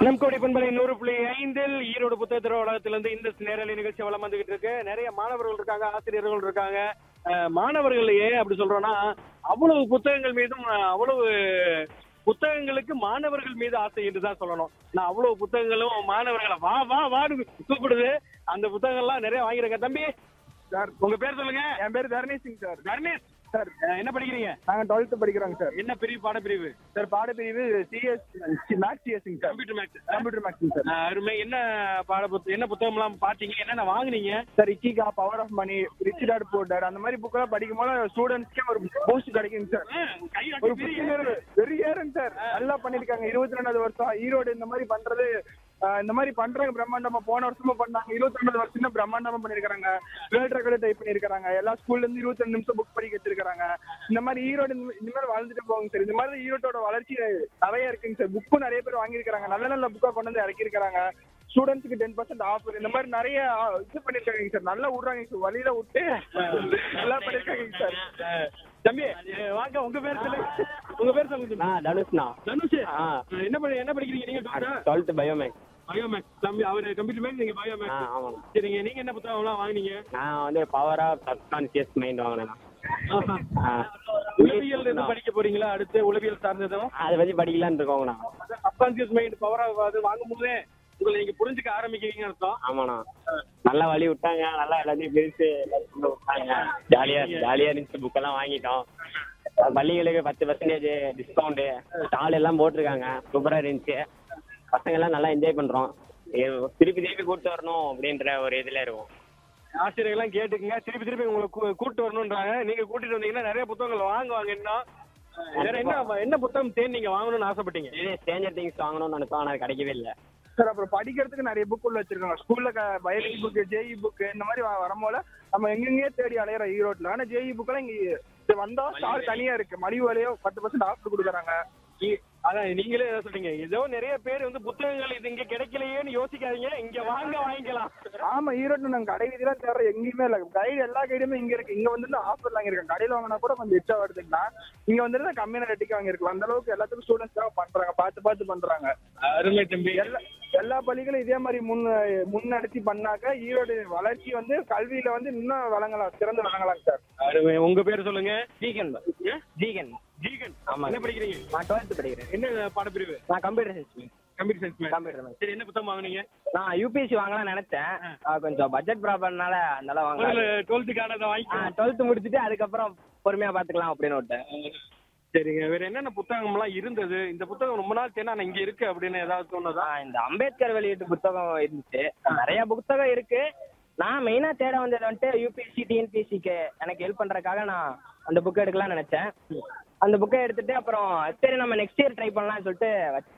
நம் கோடி பண்பலை நூறு புள்ளி ஐந்தில் ஈரோடு புத்தக திரு உலகத்திலிருந்து இந்த நேரலை நிகழ்ச்சி வளம் வந்துகிட்டு இருக்கு நிறைய மாணவர்கள் இருக்காங்க ஆசிரியர்கள் இருக்காங்க அஹ், மாணவர்கள் ஏன் அப்படி சொல்றோம்னா அவ்வளவு புத்தகங்கள் மீதும் அஹ், அவ்வளவு புத்தகங்களுக்கு மாணவர்கள் மீது ஆசை என்று தான் சொல்லணும் நான் அவ்வளவு புத்தகங்களும் மாணவர்களை வா வா வான்னு கூப்பிடுது அந்த புத்தகங்கள்லாம் நிறைய வாங்கிருக்கேன் தம்பி சார் உங்க பேர் சொல்லுங்க என் பேர் தர்ணேஷ் சார் தர்ணேஷ் சார் அஹ், என்ன படிக்கிறீங்க நாங்க டுவெல்த் படிக்கிறோங்க சார் என்ன பிரிவு பாடப்பிரிவு சார் பாடப்பிரிவு சிஎஸ் மேக்ஸ் சிஎஸ்ங்க சார் கம்ப்யூட்டர் மேக்ஸ் கம்ப்யூட்டர் மேக்ஸிங் சார் அருமை என்ன பாட புத்தகம் என்ன புத்தகம்லாம் பாத்தீங்க என்னென்ன வாங்குனீங்க sir Ikigai power of money rich dad poor dad அந்த மாதிரி புக்கெல்லாம் படிக்கும் போது ஸ்டூடெண்ட்ஸ்க்கே ஒரு பூஸ்ட் கிடைக்குங்க சார் கை ஒரு புத்துணர்வு பெரிய ஏறுங்க சார் நல்லா பண்ணிருக்காங்க இருபத்தி ரெண்டாவது வருஷம் ஈரோடு இந்த மாதிரி பண்றது ஆஹ் இந்த மாதிரி பண்றாங்க பிரம்மாண்டமா போன வருஷமும் பண்ணாங்க இருபத்தி ரெண்டாவது வருஷம் பிரம்மாண்டமா பண்ணிருக்காங்க வேர்ல்ட் ரெக்கார்டு டைப் பண்ணிருக்காங்க எல்லா ஸ்கூல்ல இருந்து இருபத்தி ரெண்டு நிமிஷம் புக் படிக்க வச்சிருக்காங்க இந்த மாதிரி ஈரோடு இந்த இந்த மாதிரி வளர்ந்துட்டு போகுங்க சார் இந்த மாதிரி ஈரோட்டோட வளர்ச்சி நிறைய இருக்குங்க சார் புக்கும் நிறைய பேர் வாங்கியிருக்காங்க நல்ல நல்ல புக்கா கொண்டு வந்து இறக்கிருக்காங்க ஸ்டூடெண்ட்ஸ்க்கு டென் பர்சன்ட் ஆஃபர் இந்த மாதிரி நிறைய ஆ, இது பண்ணிருக்காங்க சார் நல்லா விடுறாங்க சார் வழியில விட்டு நல்லா பண்ணிருக்காங்க சார் அஹ், தம்பி அஹ், வாங்க உங்க பேர் சொல்லுங்க உங்க பேர் சொல்லுங்க தம்பி. நான் தனுஷ்ண்ணா தனுஷ் ஆ. அஹ், என்ன படி என்ன படிக்கிறீங்க நீங்க டுவெல்த் பயோமேக்ஸ் பயோமேக்ஸ் தம்பி அவர் கம்ப்யூட்டர் மேக்ஸ் நீங்க ஆ பயோமேக்ஸ் ஆமாண்ணா சரிங்க நீங்க என்ன புத்தகம்லாம் வாங்குனீங்க நான் வந்து பவர் ஆஃப் சப்கான்சியஸ் மைண்ட் வாங்கினேண்ணா ஆ. உளவியல் இருந்து படிக்க போறீங்களா அடுத்து உளவியல் சார்ந்ததும் அதை பற்றி படிக்கலான்னு இருக்கோங்கண்ணா சப்கான்சியஸ் மைண்ட் பவர் அது வாங்கும் போதே உங்களை நீங்க புரிஞ்சுக்க ஆரம்பிக்கிறீங்கன்னு அர்த்தம் ஆமாண்ணா நல்லா வழி விட்டாங்க நல்லா எல்லாத்தையும் பிரித்து எல்லாத்தையும் கொண்டு விட்டாங்க ஜாலியாக ஜாலியாக இருந்துச்சு புக்கெல்லாம் வாங்கிட்டோம் பள்ளிகளுக்கு பத்து பர்சன்டேஜ் டிஸ்கவுண்ட்டு ஸ்டால் எல்லாம் போட்டிருக்காங்க சூப்பராக இருந்துச்சு பசங்க எல்லாம் நல்லா என்ஜாய் பண்ணுறோம் திருப்பி திருப்பி கூப்பிட்டு வரணும் அப்படின்ற ஒரு இதில் இருக்கும் ஆசிரியர்கள்லாம் கேட்டுக்குங்க திருப்பி திருப்பி உங்களை கூ- கூட்டு வரணுன்றாங்க நீங்க கூட்டிட்டு வந்தீங்கன்னா நிறைய புத்தகங்கள் வாங்குவாங்க இன்னும் வேற என்ன என்ன புத்தகம் தேன் நீங்க வாங்கணும்னு ஆசைப்பட்டீங்க இதே ஸ்டேஞ்சர் திங்ஸ் வாங்கணும்னு நினைச்சோம் ஆனால் அது கிடைக்கவே இல்லை சார் அப்புறம் படிக்கிறதுக்கு நிறைய புக் உள்ள வச்சிருக்காங்க ஸ்கூல்ல பயாலஜி புக் ஜேஇ புக் இந்த மாதிரி வ- வரும்போது நம்ம எங்கெங்கேயே தேடி அலையிறோம் ஈரோட்ல ஆனா ஜேஇ புக்கெல்லாம் இங்க இது வந்தா ஸ்டால் தனியா இருக்கு மலிவு விலையோ பத்து பர்சன்ட் ஆஃபர் கொடுக்குறாங்க நீ- அதான் நீங்களே ஏதோ சொல்றீங்க ஏதோ நிறைய பேர் வந்து புத்தகங்கள் இது இங்க கிடைக்கலையேன்னு யோசிக்காதீங்க இங்க வாங்க வாங்கிக்கலாம் ஆமா ஈரோட்ல நாங்க கடை வீதியெல்லாம் தேடுற எங்கேயுமே இல்ல கைடு எல்லா கைடுமே இங்க இருக்கு இங்க வந்து ஆஃபர் வாங்கியிருக்காங்க கடையில வாங்கினா கூட கொஞ்சம் எச்சா வருதுங்களா இங்க வந்துட்டு கம்மியான ரேட்டுக்கு வாங்கியிருக்கலாம் அந்த அளவுக்கு எல்லாத்துக்கும் ஸ்டூடெண்ட்ஸ் தான் பண்றாங்க பார்த்து பார்த்து பண்றாங்க அருமை தம்பி எல்லா எல்லா பள்ளிகளும் இதே மாதிரி முன் முன்னெடுத்து பண்ணாக்க ஈரோடு வளர்ச்சி வந்து கல்வியில வந்து இன்னும் வழங்கலாம் சிறந்து வழங்கலாம் சார் அருமை உங்க பேர் சொல்லுங்க ஜீகன் ஜீகன் ஜீகன் ஆமாங்க. என்ன படிக்கிறீங்க நான் டுவெல்த் படிக்கிறேன் என்ன பாடப்பிரிவு நான் computer science computer science computer maths சரி என்ன புத்தகம் வாங்குனீங்க நான் யூபிஎஸ்சி வாங்கலாம் நினைச்சேன் ஆ, கொஞ்சம் பட்ஜெட் ப்ராப்ளம்னால அதனால வாங்கல டுவெல்த்துக்கானதை வாங்கி டுவெல்த் முடிச்சுட்டு அதுக்கப்புறம் பொறுமையா பாத்துக்கலாம் அப்படின்னு விட்டேன் சரிங்க வேற என்னென்ன புத்தகம்லாம் இருந்தது இந்த புத்தகம் ரொம்ப நாள் தேனா இங்க இருக்கு அப்படின்னு ஏதாவது தோணுதா ஆ, இந்த அம்பேத்கர் வெளியீட்டு புத்தகம் இருந்துச்சு நிறைய புத்தகம் இருக்கு நான் மெயினா தேட வந்தது வந்துட்டு யூபிஎஸ்சி டிஎன்பிஎஸ்சிக்கு எனக்கு ஹெல்ப் பண்றதுக்காக நான் அந்த புக்கை எடுக்கலாம்னு நினைச்சேன் அந்த புக்கை எடுத்துட்டு அப்புறம் சரி நம்ம நெக்ஸ்ட் இயர் ட்ரை பண்ணலாம்னு சொல்லிட்டு வச்சேன்